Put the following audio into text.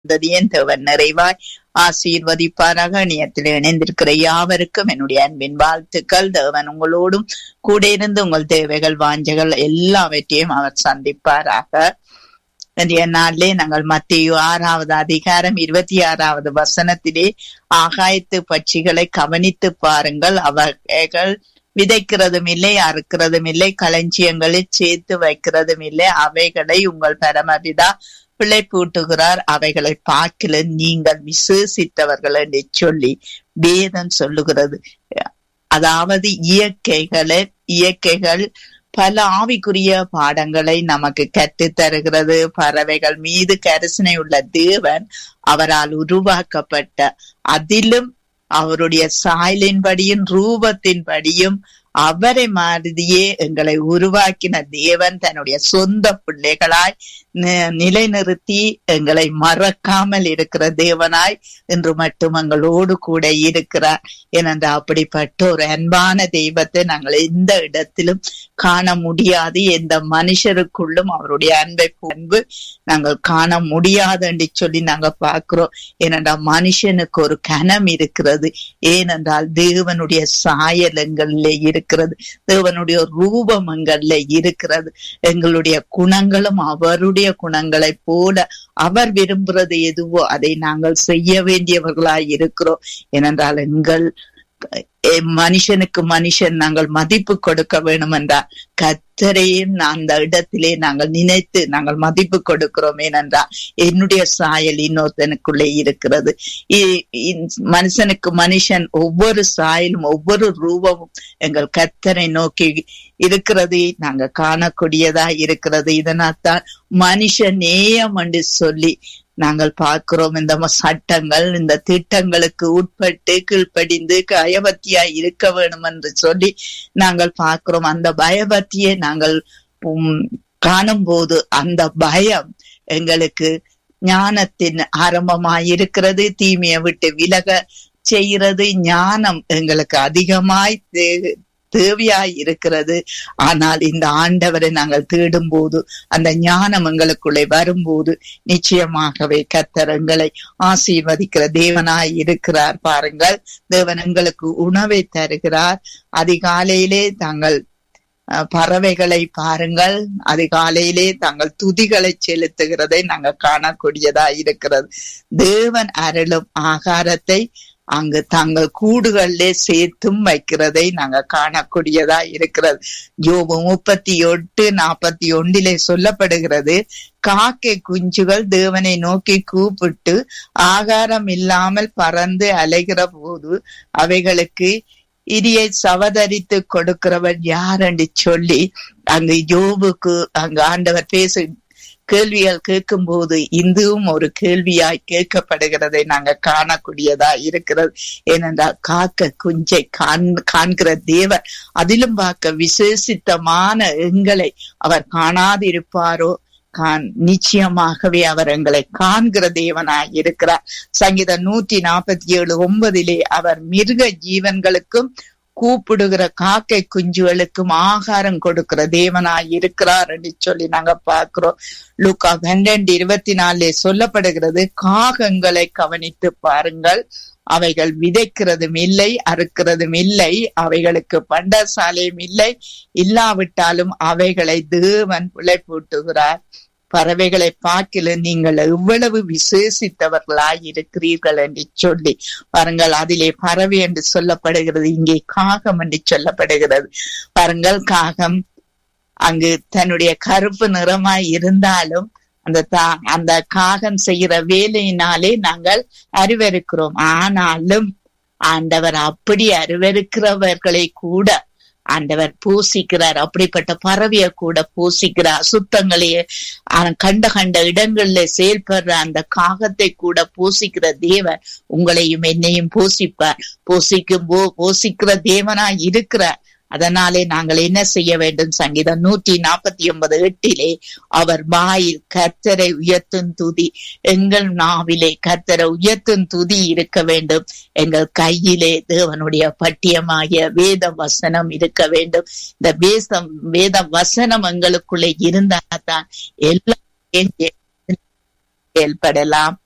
சந்ததியின் தேவன் நிறைவாய் ஆசீர்வதிப்பாராக இணையத்தில் இணைந்திருக்கிற யாவருக்கும் என்னுடைய அன்பின் வாழ்த்துக்கள் தேவன் உங்களோடும் கூட இருந்து உங்கள் தேவைகள் வாஞ்சைகள் எல்லாவற்றையும் அவர் சந்திப்பாராக இன்றைய நாளிலே நாங்கள் மத்திய ஆறாவது அதிகாரம் இருபத்தி ஆறாவது வசனத்திலே ஆகாயத்து பட்சிகளை கவனித்து பாருங்கள் அவைகள் விதைக்கிறதும் இல்லை அறுக்கிறதும் இல்லை களஞ்சியங்களில் சேர்த்து வைக்கிறதும் இல்லை அவைகளை உங்கள் பரமபிதா பிழைப்பூட்டுகிறார் அவைகளை பார்க்கல நீங்கள் விசேஷித்தவர்கள் என்று சொல்லி வேதம் சொல்லுகிறது அதாவது இயற்கைகளை இயற்கைகள் பல ஆவிக்குரிய பாடங்களை நமக்கு கற்றுத் தருகிறது பறவைகள் மீது கரிசனை உள்ள தேவன் அவரால் உருவாக்கப்பட்ட அதிலும் அவருடைய சாயலின்படியும் ரூபத்தின்படியும் அவரை மாதிரியே எங்களை உருவாக்கின தேவன் தன்னுடைய சொந்த பிள்ளைகளாய் நிலைநிறுத்தி எங்களை மறக்காமல் இருக்கிற தேவனாய் இன்று மட்டும் எங்களோடு கூட இருக்கிறார் ஏனென்றால் அப்படிப்பட்ட ஒரு அன்பான தெய்வத்தை நாங்கள் எந்த இடத்திலும் காண முடியாது எந்த மனுஷருக்குள்ளும் அவருடைய அன்பை அன்பு நாங்கள் காண முடியாது என்று சொல்லி நாங்க பார்க்கிறோம் ஏனென்றால் மனுஷனுக்கு ஒரு கனம் இருக்கிறது ஏனென்றால் தேவனுடைய சாயல் எங்களிலே இருக்கிறது தேவனுடைய ரூபம் எங்களிலே இருக்கிறது எங்களுடைய குணங்களும் அவருடைய குணங்களை போல அவர் விரும்புறது எதுவோ அதை நாங்கள் செய்ய வேண்டியவர்களாய் இருக்கிறோம் ஏனென்றால் எங்கள் மனுஷனுக்கு மனுஷன் நாங்கள் மதிப்பு கொடுக்க வேண்டும் என்றால் கத்தரையும் அந்த இடத்திலே நாங்கள் நினைத்து நாங்கள் மதிப்பு கொடுக்கிறோம் ஏனென்றால் என்னுடைய சாயல் இன்னொருத்தனுக்குள்ளே இருக்கிறது மனுஷனுக்கு மனுஷன் ஒவ்வொரு சாயலும் ஒவ்வொரு ரூபமும் எங்கள் கத்தரை நோக்கி இருக்கிறது நாங்க காணக்கூடியதா இருக்கிறது இதனால் தான் மனுஷ நேயம் என்று சொல்லி நாங்கள் பார்க்கிறோம் இந்த சட்டங்கள் இந்த திட்டங்களுக்கு உட்பட்டு கீழ்ப்படிந்து பயபக்தியா இருக்க வேணும் என்று சொல்லி நாங்கள் பார்க்கிறோம் அந்த பயபக்தியை நாங்கள் காணும் போது அந்த பயம் எங்களுக்கு ஞானத்தின் ஆரம்பமாய் இருக்கிறது தீமையை விட்டு விலக செய்கிறது ஞானம் எங்களுக்கு அதிகமாய் தேவையாய் இருக்கிறது ஆனால் இந்த ஆண்டவரை நாங்கள் தேடும் போது அந்த ஞானம் எங்களுக்குள்ளே வரும்போது நிச்சயமாகவே கத்தரங்களை ஆசீர்வதிக்கிற தேவனாய் இருக்கிறார் பாருங்கள் தேவன் எங்களுக்கு உணவை தருகிறார் அதிகாலையிலே தாங்கள் பறவைகளை பாருங்கள் அதிகாலையிலே தங்கள் துதிகளை செலுத்துகிறதை நாங்கள் காணக்கூடியதா இருக்கிறது தேவன் அருளும் ஆகாரத்தை அங்கு தங்கள் கூடுகளிலே சேர்த்தும் வைக்கிறதை நாங்க காணக்கூடியதா இருக்கிறது யோபு முப்பத்தி எட்டு நாற்பத்தி ஒன்றிலே சொல்லப்படுகிறது காக்கை குஞ்சுகள் தேவனை நோக்கி கூப்பிட்டு ஆகாரம் இல்லாமல் பறந்து அலைகிற போது அவைகளுக்கு இரியை சவதரித்து கொடுக்கிறவன் யார் என்று சொல்லி அங்கு யோபுக்கு அங்கு ஆண்டவர் பேசு கேள்விகள் கேட்கும் போது இந்துவும் ஒரு கேள்வியாய் கேட்கப்படுகிறதை நாங்க காணக்கூடியதா இருக்கிறது ஏனென்றால் காக்க குஞ்சை காண் காண்கிற தேவர் அதிலும் பார்க்க விசேஷித்தமான எங்களை அவர் காணாதிருப்பாரோ கான் நிச்சயமாகவே அவர் எங்களை காண்கிற தேவனாய் இருக்கிறார் சங்கீதம் நூற்றி நாற்பத்தி ஏழு ஒன்பதிலே அவர் மிருக ஜீவன்களுக்கும் கூப்பிடுகிற காக்கை குஞ்சுகளுக்கும் ஆகாரம் கொடுக்கிற தேவனாய் இருக்கிறார் என்று சொல்லி நாங்க பாக்குறோம் லுக்கா பன்னெண்டு இருபத்தி நாலுல சொல்லப்படுகிறது காகங்களை கவனித்து பாருங்கள் அவைகள் விதைக்கிறதும் இல்லை அறுக்கிறதும் இல்லை அவைகளுக்கு பண்டசாலையும் இல்லை இல்லாவிட்டாலும் அவைகளை தேவன் பிழைப்பூட்டுகிறார் பறவைகளை பார்க்கல நீங்கள் எவ்வளவு விசேஷித்தவர்களாய் இருக்கிறீர்கள் என்று சொல்லி பாருங்கள் அதிலே பறவை என்று சொல்லப்படுகிறது இங்கே காகம் என்று சொல்லப்படுகிறது பாருங்கள் காகம் அங்கு தன்னுடைய கருப்பு நிறமாய் இருந்தாலும் அந்த தா அந்த காகம் செய்கிற வேலையினாலே நாங்கள் அறிவறுக்கிறோம் ஆனாலும் ஆண்டவர் அப்படி அறிவறுக்கிறவர்களை கூட ஆண்டவர் பூசிக்கிறார் அப்படிப்பட்ட பறவைய கூட பூசிக்கிறார் சுத்தங்களையே கண்ட கண்ட இடங்கள்ல செயல்படுற அந்த காகத்தை கூட பூசிக்கிற தேவன் உங்களையும் என்னையும் பூசிப்பார் பூசிக்கும் போ பூசிக்கிற தேவனா இருக்கிறார் அதனாலே நாங்கள் என்ன செய்ய வேண்டும் சங்கீதம் நூற்றி நாற்பத்தி ஒன்பது எட்டிலே அவர் வாயில் கர்த்தரை உயர்த்தும் துதி எங்கள் நாவிலே கர்த்தரை உயர்த்தும் துதி இருக்க வேண்டும் எங்கள் கையிலே தேவனுடைய பட்டியமாகிய வேத வசனம் இருக்க வேண்டும் இந்த வேதம் வேத வசனம் எங்களுக்குள்ளே இருந்தால்தான் எல்லாம் செயல்படலாம்